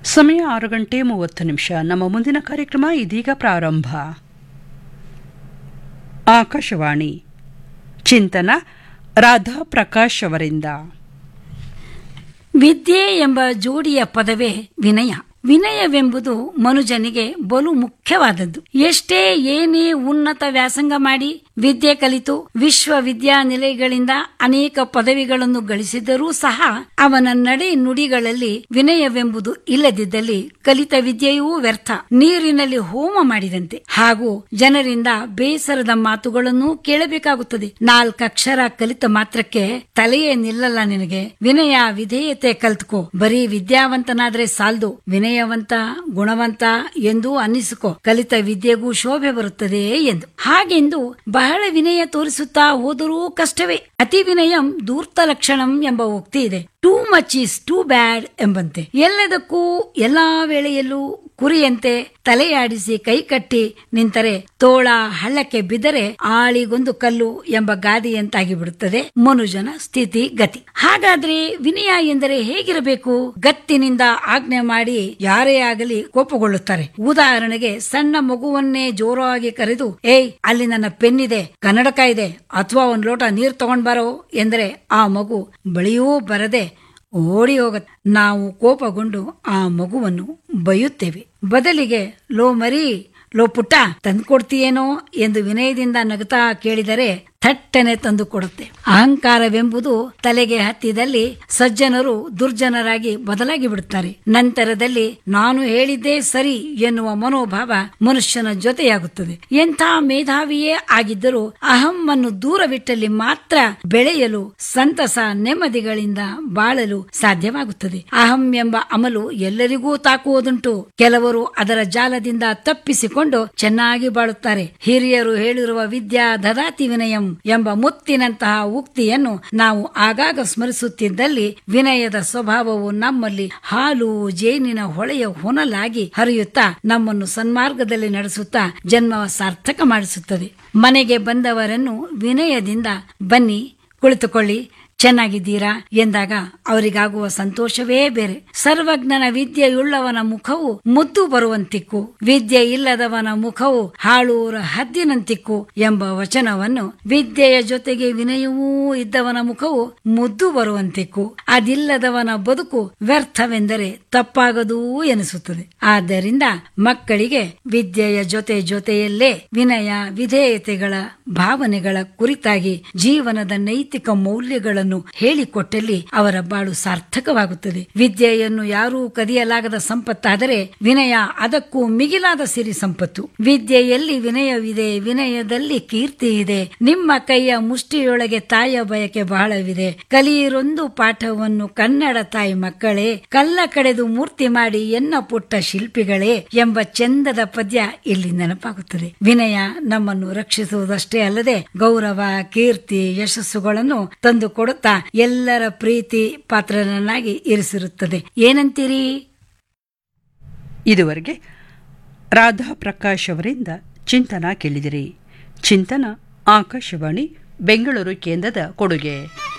ಸಮಯ ಆರು ಗಂಟೆ ಮೂವತ್ತು ನಿಮಿಷ ನಮ್ಮ ಮುಂದಿನ ಕಾರ್ಯಕ್ರಮ ಇದೀಗ ಪ್ರಾರಂಭ ಆಕಾಶವಾಣಿ ಚಿಂತನ ರಾಧಾ ಪ್ರಕಾಶ್ ಅವರಿಂದ ವಿದ್ಯೆ ಎಂಬ ಜೋಡಿಯ ಪದವೇ ವಿನಯ ವಿನಯವೆಂಬುದು ಮನುಜನಿಗೆ ಬಲು ಮುಖ್ಯವಾದದ್ದು ಎಷ್ಟೇ ಏನೇ ಉನ್ನತ ವ್ಯಾಸಂಗ ಮಾಡಿ ವಿದ್ಯೆ ಕಲಿತು ವಿಶ್ವವಿದ್ಯಾನಿಲಯಗಳಿಂದ ಅನೇಕ ಪದವಿಗಳನ್ನು ಗಳಿಸಿದರೂ ಸಹ ಅವನ ನಡೆ ನುಡಿಗಳಲ್ಲಿ ವಿನಯವೆಂಬುದು ಇಲ್ಲದಿದ್ದಲ್ಲಿ ಕಲಿತ ವಿದ್ಯೆಯೂ ವ್ಯರ್ಥ ನೀರಿನಲ್ಲಿ ಹೋಮ ಮಾಡಿದಂತೆ ಹಾಗೂ ಜನರಿಂದ ಬೇಸರದ ಮಾತುಗಳನ್ನು ಕೇಳಬೇಕಾಗುತ್ತದೆ ನಾಲ್ಕಕ್ಷರ ಕಲಿತ ಮಾತ್ರಕ್ಕೆ ತಲೆಯೇ ನಿಲ್ಲಲ್ಲ ನಿನಗೆ ವಿನಯ ವಿಧೇಯತೆ ಕಲ್ತ್ಕೋ ಬರೀ ವಿದ್ಯಾವಂತನಾದ್ರೆ ಸಾಲ್ದು ವಿನಯವಂತ ಗುಣವಂತ ಎಂದು ಅನ್ನಿಸಿಕೋ ಕಲಿತ ವಿದ್ಯೆಗೂ ಶೋಭೆ ಬರುತ್ತದೆ ಎಂದು ಹಾಗೆಂದು ಬಹಳ ವಿನಯ ತೋರಿಸುತ್ತಾ ಹೋದರೂ ಕಷ್ಟವೇ ಅತಿ ವಿನಯಂ ಧೂರ್ತ ಲಕ್ಷಣಂ ಎಂಬ ಉಕ್ತಿ ಇದೆ too much is too bad ಎಂಬಂತೆ ಎಲ್ಲದಕ್ಕೂ ಎಲ್ಲಾ ವೇಳೆಯಲ್ಲೂ ಕುರಿಯಂತೆ ತಲೆಯಾಡಿಸಿ ಕೈ ಕಟ್ಟಿ ನಿಂತರೆ ತೋಳ ಹಳ್ಳಕ್ಕೆ ಬಿದ್ದರೆ ಆಳಿಗೊಂದು ಕಲ್ಲು ಎಂಬ ಗಾದೆಯಂತಾಗಿ ಬಿಡುತ್ತದೆ ಮನುಜನ ಸ್ಥಿತಿ ಗತಿ ಹಾಗಾದ್ರೆ ವಿನಯ ಎಂದರೆ ಹೇಗಿರಬೇಕು ಗತ್ತಿನಿಂದ ಆಜ್ಞೆ ಮಾಡಿ ಯಾರೇ ಆಗಲಿ ಕೋಪಗೊಳ್ಳುತ್ತಾರೆ ಉದಾಹರಣೆಗೆ ಸಣ್ಣ ಮಗುವನ್ನೇ ಜೋರಾಗಿ ಕರೆದು ಏಯ್ ಅಲ್ಲಿ ನನ್ನ ಪೆನ್ ಇದೆ ಕನ್ನಡಕ ಇದೆ ಅಥವಾ ಒಂದ್ ಲೋಟ ನೀರ್ ತಗೊಂಡ್ ಬರೋ ಎಂದರೆ ಆ ಮಗು ಬಳಿಯೂ ಬರದೆ ಓಡಿ ಹೋಗತ್ತೆ ನಾವು ಕೋಪಗೊಂಡು ಆ ಮಗುವನ್ನು ಬೈಯುತ್ತೇವೆ ಬದಲಿಗೆ ಲೋ ಮರಿ ಲೋ ಪುಟ್ಟ ತಂದ್ಕೊಡ್ತೀಯೇನೋ ಎಂದು ವಿನಯದಿಂದ ನಗುತ್ತಾ ಕೇಳಿದರೆ ಥಟ್ಟನೆ ತಂದು ಕೊಡುತ್ತೆ ಅಹಂಕಾರವೆಂಬುದು ತಲೆಗೆ ಹತ್ತಿದಲ್ಲಿ ಸಜ್ಜನರು ದುರ್ಜನರಾಗಿ ಬದಲಾಗಿ ಬಿಡುತ್ತಾರೆ ನಂತರದಲ್ಲಿ ನಾನು ಹೇಳಿದ್ದೇ ಸರಿ ಎನ್ನುವ ಮನೋಭಾವ ಮನುಷ್ಯನ ಜೊತೆಯಾಗುತ್ತದೆ ಎಂಥ ಮೇಧಾವಿಯೇ ಆಗಿದ್ದರೂ ಅಹಮ್ಮನ್ನು ದೂರವಿಟ್ಟಲ್ಲಿ ಮಾತ್ರ ಬೆಳೆಯಲು ಸಂತಸ ನೆಮ್ಮದಿಗಳಿಂದ ಬಾಳಲು ಸಾಧ್ಯವಾಗುತ್ತದೆ ಅಹಂ ಎಂಬ ಅಮಲು ಎಲ್ಲರಿಗೂ ತಾಕುವುದುಂಟು ಕೆಲವರು ಅದರ ಜಾಲದಿಂದ ತಪ್ಪಿಸಿಕೊಂಡು ಚೆನ್ನಾಗಿ ಬಾಳುತ್ತಾರೆ ಹಿರಿಯರು ಹೇಳಿರುವ ವಿದ್ಯಾ ದದಾತಿ ವಿನಯಂ ಎಂಬ ಮುತ್ತಿನಂತಹ ಉಕ್ತಿಯನ್ನು ನಾವು ಆಗಾಗ ಸ್ಮರಿಸುತ್ತಿದ್ದಲ್ಲಿ ವಿನಯದ ಸ್ವಭಾವವು ನಮ್ಮಲ್ಲಿ ಹಾಲು ಜೇನಿನ ಹೊಳೆಯ ಹೊನಲಾಗಿ ಹರಿಯುತ್ತಾ ನಮ್ಮನ್ನು ಸನ್ಮಾರ್ಗದಲ್ಲಿ ನಡೆಸುತ್ತಾ ಜನ್ಮ ಸಾರ್ಥಕ ಮಾಡಿಸುತ್ತದೆ ಮನೆಗೆ ಬಂದವರನ್ನು ವಿನಯದಿಂದ ಬನ್ನಿ ಕುಳಿತುಕೊಳ್ಳಿ ಚೆನ್ನಾಗಿದ್ದೀರಾ ಎಂದಾಗ ಅವರಿಗಾಗುವ ಸಂತೋಷವೇ ಬೇರೆ ಸರ್ವಜ್ಞನ ವಿದ್ಯೆಯುಳ್ಳವನ ಮುಖವು ಮುದ್ದು ಬರುವಂತಿಕ್ಕು ವಿದ್ಯೆ ಇಲ್ಲದವನ ಮುಖವು ಹಾಳೂರ ಹದ್ದಿನಂತಿಕ್ಕು ಎಂಬ ವಚನವನ್ನು ವಿದ್ಯೆಯ ಜೊತೆಗೆ ವಿನಯವೂ ಇದ್ದವನ ಮುಖವು ಮುದ್ದು ಬರುವಂತಿಕ್ಕು ಅದಿಲ್ಲದವನ ಬದುಕು ವ್ಯರ್ಥವೆಂದರೆ ತಪ್ಪಾಗದೂ ಎನಿಸುತ್ತದೆ ಆದ್ದರಿಂದ ಮಕ್ಕಳಿಗೆ ವಿದ್ಯೆಯ ಜೊತೆ ಜೊತೆಯಲ್ಲೇ ವಿನಯ ವಿಧೇಯತೆಗಳ ಭಾವನೆಗಳ ಕುರಿತಾಗಿ ಜೀವನದ ನೈತಿಕ ಮೌಲ್ಯಗಳನ್ನು ಹೇಳಿಕೊಟ್ಟಲ್ಲಿ ಅವರ ಬಾಳು ಸಾರ್ಥಕವಾಗುತ್ತದೆ ವಿದ್ಯೆಯನ್ನು ಯಾರೂ ಕದಿಯಲಾಗದ ಸಂಪತ್ತಾದರೆ ವಿನಯ ಅದಕ್ಕೂ ಮಿಗಿಲಾದ ಸಿರಿ ಸಂಪತ್ತು ವಿದ್ಯೆಯಲ್ಲಿ ವಿನಯವಿದೆ ವಿನಯದಲ್ಲಿ ಕೀರ್ತಿ ಇದೆ ನಿಮ್ಮ ಕೈಯ ಮುಷ್ಟಿಯೊಳಗೆ ತಾಯಿಯ ಬಯಕೆ ಬಹಳವಿದೆ ಕಲಿಯಿರೊಂದು ಪಾಠವನ್ನು ಕನ್ನಡ ತಾಯಿ ಮಕ್ಕಳೇ ಕಲ್ಲ ಕಡೆದು ಮೂರ್ತಿ ಮಾಡಿ ಎನ್ನ ಪುಟ್ಟ ಶಿಲ್ಪಿಗಳೇ ಎಂಬ ಚಂದದ ಪದ್ಯ ಇಲ್ಲಿ ನೆನಪಾಗುತ್ತದೆ ವಿನಯ ನಮ್ಮನ್ನು ರಕ್ಷಿಸುವುದಷ್ಟೇ ಅಲ್ಲದೆ ಗೌರವ ಕೀರ್ತಿ ಯಶಸ್ಸುಗಳನ್ನು ತಂದು ಕೊಡುತ್ತಾ ಎಲ್ಲರ ಪ್ರೀತಿ ಪಾತ್ರನನ್ನಾಗಿ ಇರಿಸಿರುತ್ತದೆ ಏನಂತೀರಿ ಇದುವರೆಗೆ ರಾಧಾ ಪ್ರಕಾಶ್ ಅವರಿಂದ ಚಿಂತನ ಕೇಳಿದಿರಿ ಚಿಂತನ ಆಕಾಶವಾಣಿ ಬೆಂಗಳೂರು ಕೇಂದ್ರದ ಕೊಡುಗೆ